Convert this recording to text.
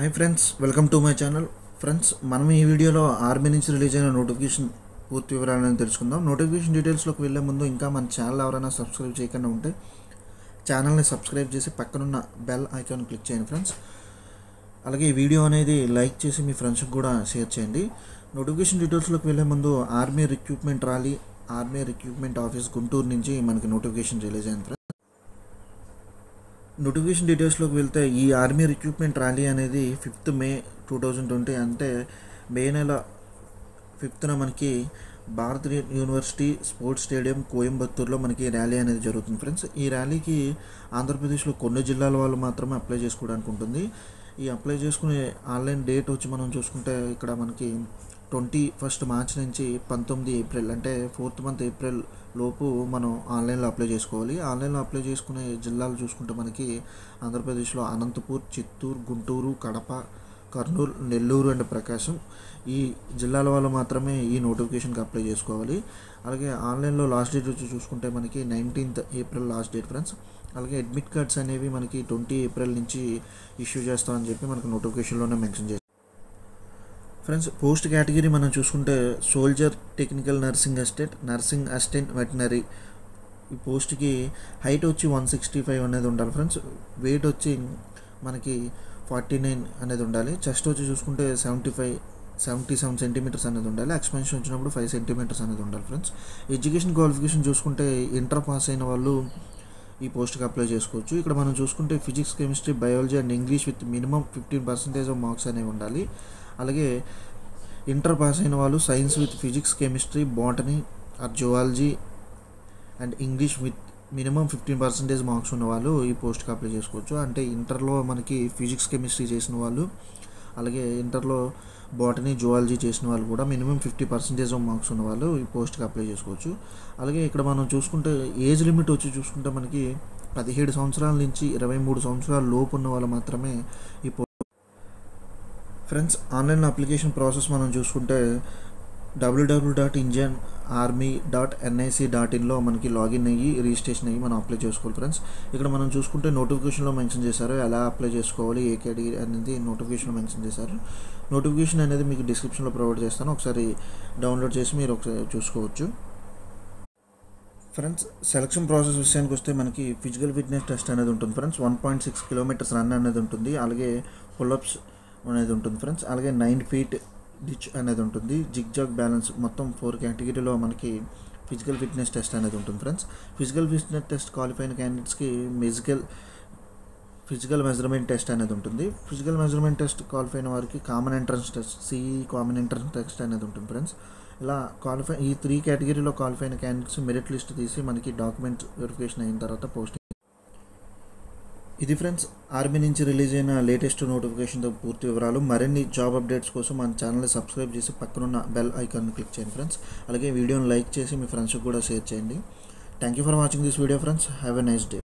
hi friends welcome to my channel friends మనం ఈ వీడియోలో ఆర్మీ నుంచి రిలీజ్ అయిన నోటిఫికేషన్ పూర్తి వివరాలను తెలుసుకుందాం నోటిఫికేషన్ డీటెయిల్స్లోకి వెళ్ళే ముందు ఇంకా మన ఛానల్ ఎవరైనా సబ్స్క్రైబ్ చేయకుండా ఉంటే ఛానల్ని సబ్స్క్రైబ్ చేసి పక్కనున్న బెల్ ఐకాన్ క్లిక్ చేయండి ఫ్రెండ్స్ అలాగే ఈ వీడియో అనేది లైక్ చేసి మీ ఫ్రెండ్స్కి కూడా షేర్ చేయండి నోటిఫికేషన్ డీటెయిల్స్లోకి వెళ్ళే ముందు army recruitment rally army recruitment office Guntur నుంచి మనకి నోటిఫికేషన్ రిలీజ్ అయింది ఫ్రెండ్స్ నోటిఫికేషన్ డీటెయిల్స్లోకి వెళ్తే ఈ ఆర్మీ రిక్రూట్మెంట్ ర్యాలీ అనేది fifth May two thousand twenty అంటే మే నెల ఫిఫ్త్న మనకి భారత్ యూనివర్సిటీ స్పోర్ట్స్ స్టేడియం కోయంబత్తూరులో మనకి ర్యాలీ అనేది జరుగుతుంది ఫ్రెండ్స్ ఈ ర్యాలీకి ఆంధ్రప్రదేశ్లో కొన్ని జిల్లాల వాళ్ళు మాత్రమే అప్లై చేసుకోవడానికి ఉంటుంది ఈ అప్లై చేసుకునే ఆన్లైన్ డేట్ వచ్చి మనం చూసుకుంటే ఇక్కడ మనకి ట్వంటీ ఫస్ట్ మార్చ్ నుంచి పంతొమ్మిది ఏప్రిల్ అంటే ఫోర్త్ మంత్ ఏప్రిల్ లోపు మనం ఆన్లైన్లో అప్లై చేసుకోవాలి ఆన్లైన్లో అప్లై చేసుకునే జిల్లాలు చూసుకుంటే మనకి ఆంధ్రప్రదేశ్లో అనంతపూర్ చిత్తూరు గుంటూరు కడప కర్నూలు నెల్లూరు అండ్ ప్రకాశం ఈ జిల్లాల వాళ్ళు మాత్రమే ఈ నోటిఫికేషన్కి అప్లై చేసుకోవాలి అలాగే ఆన్లైన్లో లాస్ట్ డేట్ వచ్చి చూసుకుంటే మనకి nineteenth April last date friends అలాగే అడ్మిట్ కార్డ్స్ అనేవి మనకి ట్వంటీ ఏప్రిల్ నుంచి ఇష్యూ చేస్తామని చెప్పి మనకు నోటిఫికేషన్లోనే మెన్షన్ చేస్తాం ఫ్రెండ్స్ పోస్ట్ కేటగిరీ మనం చూసుకుంటే soldier technical nursing assistant nursing assistant veterinary ఈ పోస్ట్కి హైట్ వచ్చి వన్ సిక్స్టీ ఫైవ్ అనేది ఉండాలి ఫ్రెండ్స్ వెయిట్ వచ్చి మనకి ఫార్టీ నైన్ అనేది ఉండాలి చెస్ట్ వచ్చి చూసుకుంటే seventy five seventy seven centimetres అనేది ఉండాలి ఎక్స్పెన్షన్ వచ్చినప్పుడు ఫైవ్ సెంటీమీటర్స్ అనేది ఉండాలి ఫ్రెండ్స్ ఎడ్యుకేషన్ క్వాలిఫికేషన్ చూసుకుంటే ఇంటర్ పాస్ అయిన వాళ్ళు ఈ పోస్ట్కి అప్లై చేసుకోవచ్చు ఇక్కడ మనం చూసుకుంటే physics chemistry biology and English with minimum fifteen percentage of marks అనేవి ఉండాలి అలాగే ఇంటర్ పాస్ అయిన వాళ్ళు science with physics chemistry botany or zoology and English with minimum fifteen percentage marks ఉన్న వాళ్ళు ఈ పోస్ట్కి అప్లై చేసుకోవచ్చు అంటే ఇంటర్లో మనకి ఫిజిక్స్ కెమిస్ట్రీ చేసిన వాళ్ళు అలాగే ఇంటర్లో బాటనీ జువాలజీ చేసిన వాళ్ళు కూడా minimum fifty percentage of marks ఉన్న వాళ్ళు ఈ పోస్ట్కి అప్లై చేసుకోవచ్చు అలాగే ఇక్కడ మనం చూసుకుంటే ఏజ్ లిమిట్ వచ్చి చూసుకుంటే మనకి పదిహేడు సంవత్సరాల నుంచి ఇరవై మూడు సంవత్సరాల లోపు ఉన్న వాళ్ళు మాత్రమే ఈ పో ఫ్రెండ్స్ ఆన్లైన్ అప్లికేషన్ ప్రాసెస్ మనం చూసుకుంటే W W dot Indian army dot N I C dot ఇన్లో మనకి లాగిన్ అయ్యి రిజిస్ట్రేషన్ అయ్యి మనం అప్లై చేసుకోవాలి ఫ్రెండ్స్ ఇక్కడ మనం చూసుకుంటే నోటిఫికేషన్లో మెన్షన్ చేశారు ఎలా అప్లై చేసుకోవాలి ఏ కేటగిరీ అనేది నోటిఫికేషన్లో మెన్షన్ చేశారు నోటిఫికేషన్ అనేది మీకు డిస్క్రిప్షన్లో ప్రొవైడ్ చేస్తాను ఒకసారి డౌన్లోడ్ చేసి మీరు ఒకసారి చూసుకోవచ్చు ఫ్రెండ్స్ సెలక్షన్ ప్రాసెస్ విషయానికి వస్తే మనకి ఫిజికల్ ఫిట్నెస్ టెస్ట్ అనేది ఉంటుంది friends one point six kilometres run అనేది ఉంటుంది అలాగే పుల్అప్స్ అనేది ఉంటుంది ఫ్రెండ్స్ అలాగే నైన్ ఫీట్ డిచ్ అనేది ఉంటుంది జిగ్ జాగ్ బ్యాలెన్స్ మొత్తం ఫోర్ కేటగిరీలో మనకి ఫిజికల్ ఫిట్నెస్ టెస్ట్ అనేది ఉంటుంది friends physical fitness test qualify అయిన క్యాండిడేట్స్కి మెజికల్ ఫిజికల్ మెజర్మెంట్ టెస్ట్ అనేది ఉంటుంది ఫిజికల్ మెజర్మెంట్ టెస్ట్ క్వాలిఫై అయిన వారికి common entrance test C E common entrance test అనేది ఉంటుంది ఫ్రెండ్స్ ఇలా క్వాలిఫై ఈ త్రీ కేటగిరీలో క్వాలిఫై అయిన క్యాండిడేట్స్ మెరిట్ లిస్ట్ తీసి మనకి డాక్యుమెంట్ వెరిఫికేషన్ అయిన తర్వాత పోస్టింగ్ ఇది ఫ్రెండ్స్ ఆర్మీ నుంచి రిలీజ్ అయిన లేటెస్ట్ నోటిఫికేషన్తో పూర్తి వివరాలు మరిన్ని జాబ్ అప్డేట్స్ కోసం మన ఛానల్ని సబ్స్క్రైబ్ చేసి పక్కనున్న బెల్ ఐకాన్ క్లిక్ చేయండి ఫ్రెండ్స్ అలాగే వీడియోని లైక్ చేసి మీ ఫ్రెండ్స్కి కూడా షేర్ చేయండి thank you for watching this video friends have a nice day